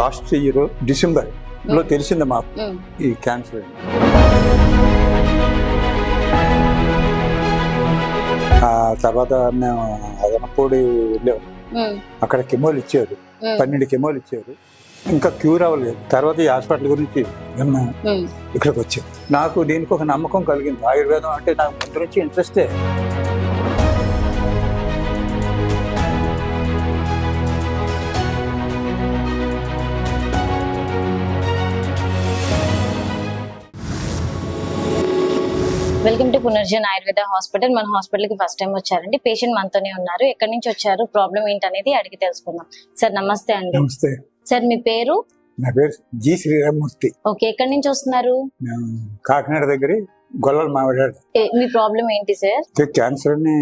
Last year December లో తెలిసింది మాకు ఉమ్, ఈ క్యాన్సర్ అని. ఆ తర్వాత మేము అదనపూడి వెళ్ళాం ఉమ్, అక్కడ కెమోలు ఇచ్చారు ఉమ్, పన్నెండు కెమోలు ఇచ్చారు ఇంకా క్యూర్ అవ్వలేదు తర్వాత ఈ హాస్పిటల్ గురించి విన్నాం ఉమ్. ఇక్కడికి వచ్చాం నాకు దీనికి ఒక నమ్మకం కలిగింది ఆయుర్వేదం అంటే నాకు ముందు నుంచి ఇంట్రెస్టే welcome to Punarjan Ayurveda hospital మన హాస్పిటల్ కి ఫస్ట్ టైం వచ్చారండి పేషెంట్ మనతోనే ఉన్నారు ఎక్కడి నుంచి వచ్చారు ప్రాబ్లం ఏంటనేది అడిగి తెలుసుకుందాం సార్ నమస్తే అండి నమస్తే సార్ మీ పేరు నా పేరు జి శ్రీరామూర్తి ఓకే ఎక్కడి నుంచి వస్తున్నారు నేను కాకినాడ దగ్గర గొల్లల మావిడాడు ఏ- మీ ప్రాబ్లం ఏంటి సార్ క్యాన్సర్ అని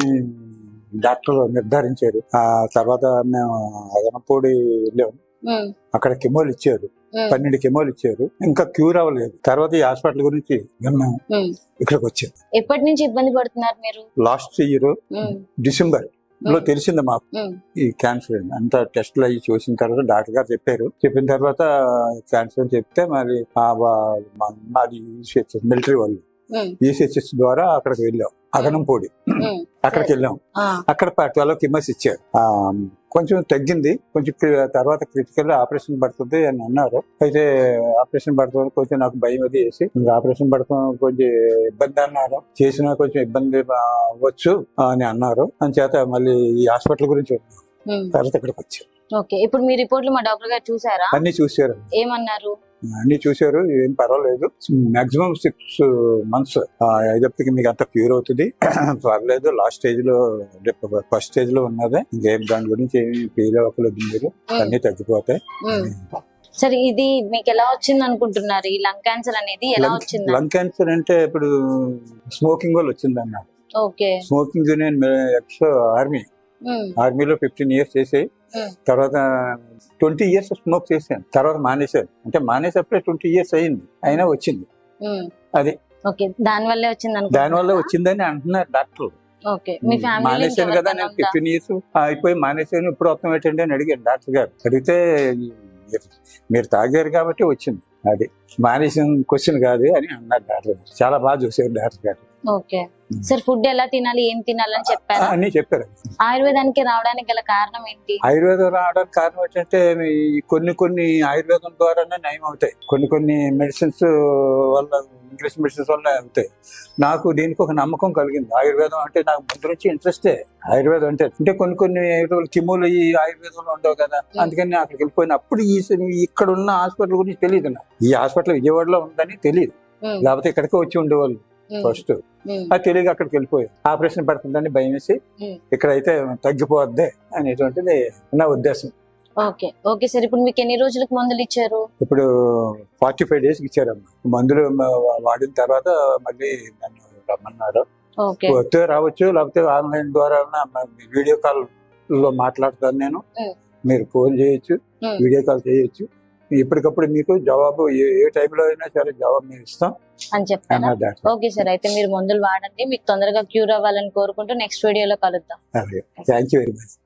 డాక్టర్ నిర్ధారించారు ఆ తర్వాత మేము అదనపూడి వెళ్ళాం ఉమ్, అక్కడ కెమోలు ఇచ్చారు ఉమ్, పన్నెండు కెమోలు ఇచ్చారు ఇంకా క్యూర్ అవ్వలేదు తర్వాత ఈ హాస్పిటల్ గురించి విన్నాం ఉమ్. ఇక్కడికి వచ్చాం ఎప్పటి నుంచి ఇబ్బంది పడుతున్నారు మీరు లాస్ట్ ఇయర్ ఉమ్, డిసెంబర్ లో తెలిసింది మాకు ఉమ్, ఈ క్యాన్సర్ అని. అంతా టెస్ట్లు అయ్యి చూసిన తర్వాత డాక్టర్ గారు చెప్పారు చెప్పిన తర్వాత క్యాన్సర్ అని చెప్తే మరి ఆ వా- మా- మాది ఈసీహెచ్ఎస్ మిలిటరీ వాళ్ళు ఉమ్, ఈసీహెచ్ఎస్ ద్వారా అక్కడికి వెళ్ళాం అగనంపూడి ఉమ్. అక్కడికి వెళ్ళాం ఆ, అక్కడ ట్వెల్వ్ కిమస్ ఇచ్చారు ఆ, కొంచెం తగ్గింది కొంచెం క్రి- తర్వాత క్రిటికల్ ఆపరేషన్ పడుతుంది అని అన్నారు అయితే ఆపరేషన్ పడుతుంది కొంచెం నాకు భయం అది వేసి ఇంకా ఆపరేషన్ పడుతుంది కొంచెం ఇబ్బంది అన్నారు చేసినా కొంచెం ఇబ్బంది ఆ, అవ్వచ్చు అని అన్నారు అని చేత మళ్ళీ ఈ హాస్పిటల్ గురించి ఉమ్. తర్వాత ఇక్కడికి వచ్చారు ఓకే ఇప్పుడు మీ రిపోర్ట్లు మా డాక్టర్ గారు చూసారా అన్ని చూశారు ఏమన్నారు అన్ని చూశారు ఏం పర్వాలేదు మాక్సిమం సిక్స్ మంత్స్ అయ్యేటప్పటికి మీకు అంత క్యూర్ అవుతుంది పర్లేదు లాస్ట్ స్టేజ్ లో ఫస్ట్ స్టేజ్ లో ఉన్నదే ఇంకేం దాని గురించి ఏమి ఫీల్ అవ్వకలేదు మీరు అన్ని తగ్గిపోతాయి ఉమ్. సరే ఇది మీకు ఎలా వచ్చింది అనుకుంటున్నారు ఈ లంగ్ క్యాన్సర్ అనేది ఎలా లంగ్ వచ్చింది లంగ్ క్యాన్సర్ అంటే ఇప్పుడు స్మోకింగ్ వల్ల వచ్చిందన్న ఓకే స్మోకింగ్ నేను ఎక్స్ ఆర్మీ ఉమ్, ఆర్మీలో ఫిఫ్టీన్ ఇయర్స్ చేసి Hmm. తర్వాత ట్వంటీ ఇయర్స్ స్మోక్ చేశాను తర్వాత మానేశాను అంటే మానేసప్పుడే ట్వంటీ ఇయర్స్ అయింది అయినా వచ్చింది ఉమ్. అది. ఓకే దాని వల్లే వచ్చింది దాని వల్ల అనుకుంటున్నారా? వచ్చిందని అంటున్నారు డాక్టర్ ఓకే మీ ఫ్యామిలీ మానేశాను కదా నేను ఫిఫ్టీన్ ఇయర్స్ అయిపోయి మానేశాను ఇప్పుడు వస్తాం ఏంటంటే అని అడిగాను డాక్టర్ గారు అడిగితే మీరు- మీరు తాగారు కాబట్టి వచ్చింది అది మానేసిన క్వశ్చన్ కాదు అని అన్నారు డాక్టర్ గారు చాలా బాగా చూసారు డాక్టర్ గారు ఓకే సార్ ఫుడ్ ఎలా తినాలి ఏం తినాలని చెప్పారా అన్ని చెప్పారు ఆయుర్వేదానికి రావడానికి గల కారణం ఏంటి ఆయుర్వేదం రావడానికి కారణం ఏంటంటే ఈ కొన్ని కొన్ని ఆయుర్వేదం ద్వారానే నయం అవుతాయి కొన్ని కొన్ని మెడిసిన్స్ వల్ల ఇంగ్లీష్ మెడిసిన్స్ వల్ల అవుతాయి నాకు దీనికి ఒక నమ్మకం కలిగింది ఆయుర్వేదం అంటే నాకు ముందు నుంచి ఇంట్రెస్టే ఆయుర్వేదం అంటే అంటే కొన్ని కొన్ని కిములు ఈ ఆయుర్వేదంలో ఉండవు కదా అందుకని అక్కడికి వెళ్ళిపోయిన అప్పుడు ఈ ఇక్కడ ఉన్న హాస్పిటల్ గురించి తెలియదు నాకు ఈ హాస్పిటల్ విజయవాడలో ఉందని తెలియదు ఉమ్, లేకపోతే ఇక్కడికే వచ్చి ఉండేవాళ్ళు ఉమ్, ఫస్ట్ ఉమ్, అది తెలియక అక్కడికి వెళ్ళిపోయారు ఆపరేషన్ పడుతుందని భయం వేసి Hmm. ఇక్కడైతే తగ్గిపోద్ది అనేటువంటిది నా ఉద్దేశం ఓకే ఓకే సార్ ఇప్పుడు మీకు ఎన్ని రోజులకు మందులు ఇచ్చారు ఇప్పుడు ఫార్టీ ఫైవ్ డేస్కి ఇచ్చారమ్మా మందులు మ- వాడిన తర్వాత మళ్ళీ నన్ను రమ్మన్నారు ఓకే వస్తే రావచ్చు లేకపోతే ఆన్లైన్ ద్వారా వీడియో కాల్ లో మాట్లాడతాను నేను Hmm. మీరు ఫోన్ చేయొచ్చు Hmm. వీడియో కాల్ చేయొచ్చు ఎప్పటికప్పుడు మీకు జవాబు ఏ ఏ టైంలో అయినా సరే జవాబు మేము ఇస్తాం అని చెప్తారా అన్నారు డాక్టర్ ఓకే సార్ అయితే మీరు మందులు వాడండి మీకు తొందరగా క్యూర్ అవ్వాలని కోరుకుంటూ నెక్స్ట్ వీడియోలో కలుద్దాం థ్యాంక్ యూ వెరీ మచ్